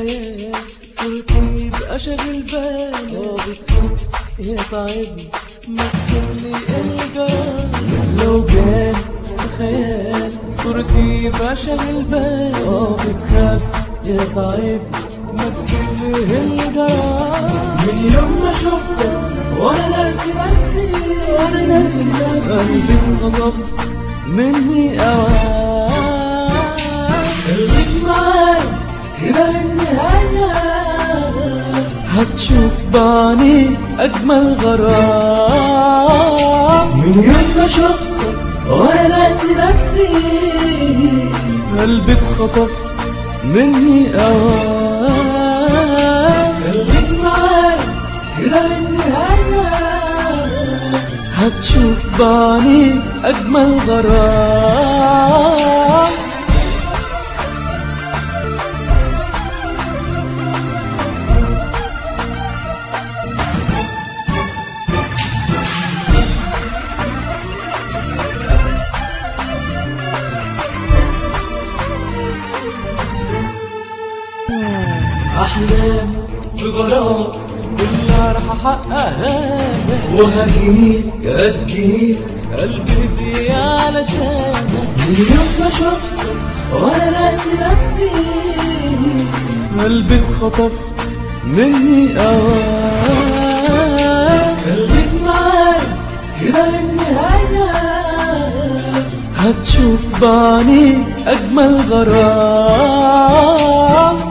خيال صرتي بقى شاغل بالي وبتحب يتعبني مكسرلي الجرال لو كان خيال صورتي بقى شاغل بالي وبتخاف يتعبني مكسرلي الجرال من يوم ما شفتك وانا ناسي نفسي وانا ناسي نفسي قلبي انغضب مني اوان خليك معاي كده للنهاية هتشوف بعيني أجمل غرام من يوم ما شفتك وأنا ناسي نفسي قلبي اتخطف مني أوان خليك معاي كده للنهاية هتشوف بعيني أجمل غرام أحلام بغرام كلها رح أحققها وهجيني هتجيني قلبي هدي علشانك من يوم ما شفتك وأنا ناسي نفسي قلبي اتخطف مني أوان خليك معاي كده للنهاية هتشوف بعيني أجمل غرام